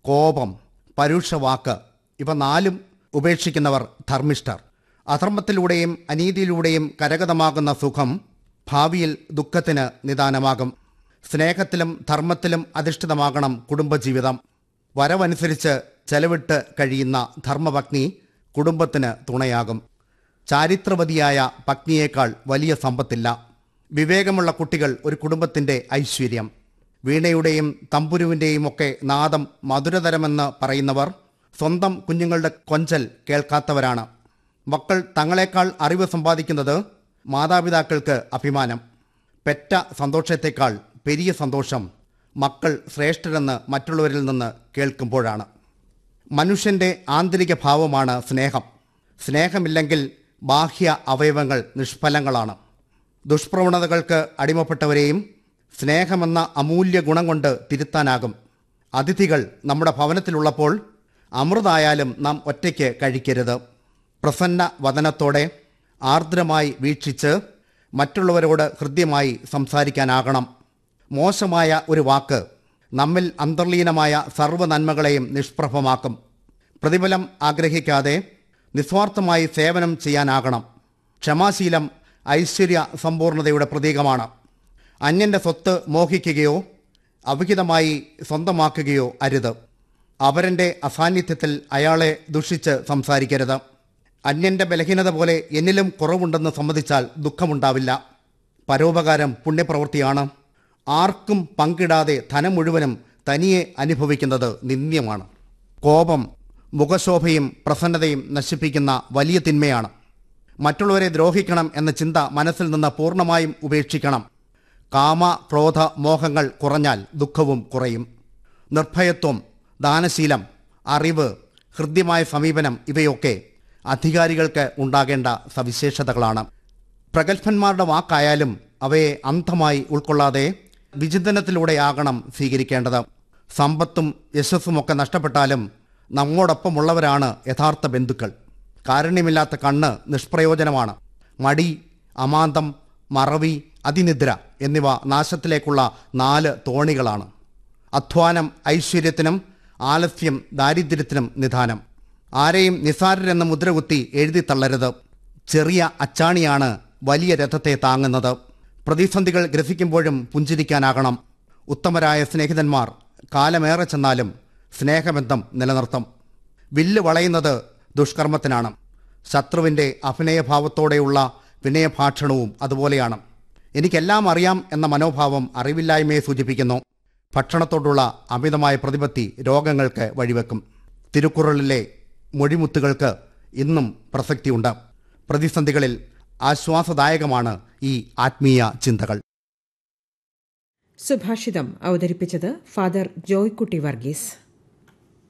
കോപം പരുഷവാക്ക് ഇവ നാലും ഉപേക്ഷിക്കുന്നവർ ധർമ്മിഷ്ഠർ അധർമ്മത്തിലൂടെയും അനീതിയിലൂടെയും കരഗതമാകുന്ന സുഖം ഭാവിയിൽ ദുഃഖത്തിന് നിദാനമാകും സ്നേഹത്തിലും ധർമ്മത്തിലും അധിഷ്ഠിതമാകണം കുടുംബജീവിതം വരവനുസരിച്ച് ചെലവിട്ട് കഴിയുന്ന ധർമ്മപത്നി കുടുംബത്തിന് തുണയാകും ചാരിത്രവതിയായ പത്നിയേക്കാൾ വലിയ സമ്പത്തില്ല വിവേകമുള്ള കുട്ടികൾ ഒരു കുടുംബത്തിന്റെ ഐശ്വര്യം വീണയുടെയും തമ്പുരുവിൻ്റെയും ഒക്കെ നാദം മധുരതരമെന്ന് പറയുന്നവർ സ്വന്തം കുഞ്ഞുങ്ങളുടെ കൊഞ്ചൽ കേൾക്കാത്തവരാണ് മക്കൾ തങ്ങളെക്കാൾ അറിവ് സമ്പാദിക്കുന്നത് മാതാപിതാക്കൾക്ക് അഭിമാനം പെറ്റ സന്തോഷത്തേക്കാൾ പെരിയ സന്തോഷം മക്കൾ ശ്രേഷ്ഠരെന്ന് മറ്റുള്ളവരിൽ നിന്ന് കേൾക്കുമ്പോഴാണ് മനുഷ്യന്റെ ആന്തരിക ഭാവമാണ് സ്നേഹം സ്നേഹമില്ലെങ്കിൽ ബാഹ്യ അവയവങ്ങൾ നിഷ്ഫലങ്ങളാണ് ദുഷ്പ്രവണതകൾക്ക് അടിമപ്പെട്ടവരെയും സ്നേഹമെന്ന അമൂല്യ ഗുണം കൊണ്ട് തിരുത്താനാകും അതിഥികൾ നമ്മുടെ ഭവനത്തിലുള്ളപ്പോൾ അമൃതായാലും നാം ഒറ്റയ്ക്ക് കഴിക്കരുത് പ്രസന്ന വദനത്തോടെ ആർദ്രമായി വീക്ഷിച്ച് മറ്റുള്ളവരോട് ഹൃദ്യമായി സംസാരിക്കാനാകണം മോശമായ ഒരു വാക്ക് നമ്മിൽ അന്തർലീനമായ സർവ്വ നന്മകളെയും നിഷ്പ്രഭമാക്കും പ്രതിഫലം ആഗ്രഹിക്കാതെ നിസ്വാർത്ഥമായി സേവനം ചെയ്യാനാകണം ക്ഷമാശീലം ഐശ്വര്യ സമ്പൂർണതയുടെ പ്രതീകമാണ് അന്യന്റെ സ്വത്ത് മോഹിക്കുകയോ അവിഹിതമായി സ്വന്തമാക്കുകയോ അരുത് അവരൻ്റെ അസാന്നിധ്യത്തിൽ അയാളെ ദുഷിച്ച് സംസാരിക്കരുത് അന്യന്റെ ബലഹീനത പോലെ എന്നിലും കുറവുണ്ടെന്ന് സമ്മതിച്ചാൽ ദുഃഖമുണ്ടാവില്ല പരോപകാരം പുണ്യപ്രവൃത്തിയാണ് ആർക്കും പങ്കിടാതെ ധനം മുഴുവനും തനിയെ അനുഭവിക്കുന്നത് നിന്ദ്യമാണ് കോപം മുഖശോഭയും പ്രസന്നതയും നശിപ്പിക്കുന്ന വലിയ തിന്മയാണ് മറ്റുള്ളവരെ ദ്രോഹിക്കണം എന്ന ചിന്ത മനസ്സിൽ നിന്ന് പൂർണ്ണമായും ഉപേക്ഷിക്കണം കാമ ക്രോധ മോഹങ്ങൾ കുറഞ്ഞാൽ ദുഃഖവും കുറയും നിർഭയത്വം ദാനശീലം അറിവ് ഹൃദ്യമായ സമീപനം ഇവയൊക്കെ അധികാരികൾക്ക് ഉണ്ടാകേണ്ട സവിശേഷതകളാണ് പ്രഗത്ഭന്മാരുടെ വാക്കായാലും അവയെ അന്ധമായി ഉൾക്കൊള്ളാതെ വിചിന്തനത്തിലൂടെയാകണം സ്വീകരിക്കേണ്ടത് സമ്പത്തും യശസ്സുമൊക്കെ നഷ്ടപ്പെട്ടാലും നമ്മോടൊപ്പമുള്ളവരാണ് യഥാർത്ഥ ബന്ധുക്കൾ കാരുണ്യമില്ലാത്ത കണ്ണ് നിഷ്പ്രയോജനമാണ് മടി അമാന്തം മറവി അതിനിദ്ര എന്നിവ നാശത്തിലേക്കുള്ള നാല് തോണികളാണ് അധ്വാനം ഐശ്വര്യത്തിനും ആലസ്യം ദാരിദ്ര്യത്തിനും നിധാനം ആരെയും നിസാരരെന്ന് മുദ്രകുത്തി എഴുതി തള്ളരുത് ചെറിയ അച്ചാണിയാണ് വലിയ രഥത്തെ താങ്ങുന്നത് പ്രതിസന്ധികൾ ഗ്രസിക്കുമ്പോഴും പുഞ്ചിരിക്കാനാകണം ഉത്തമരായ സ്നേഹിതന്മാർ കാലമേറെ ചെന്നാലും സ്നേഹബന്ധം നിലനിർത്തും വില്ല് വളയുന്നത് ദുഷ്കർമ്മത്തിനാണ് ശത്രുവിൻ്റെ അഭിനയഭാവത്തോടെയുള്ള വിനയഭാഷണവും അതുപോലെയാണ് എനിക്കെല്ലാം അറിയാം എന്ന മനോഭാവം അറിവില്ലായ്മയെ സൂചിപ്പിക്കുന്നു ഭക്ഷണത്തോടുള്ള അമിതമായ പ്രതിപത്തി രോഗങ്ങൾക്ക് വഴിവെക്കും തിരുക്കുറളിലെ മൊഴിമുത്തുകൾക്ക് ഇന്നും പ്രസക്തിയുണ്ട് പ്രതിസന്ധികളിൽ ആശ്വാസദായകമാണ് ഈ ആത്മീയ ചിന്തകൾ സുഭാഷിതം അവതരിപ്പിച്ചത് ഫാദർ ജോയ്ക്കുട്ടി വർഗീസ്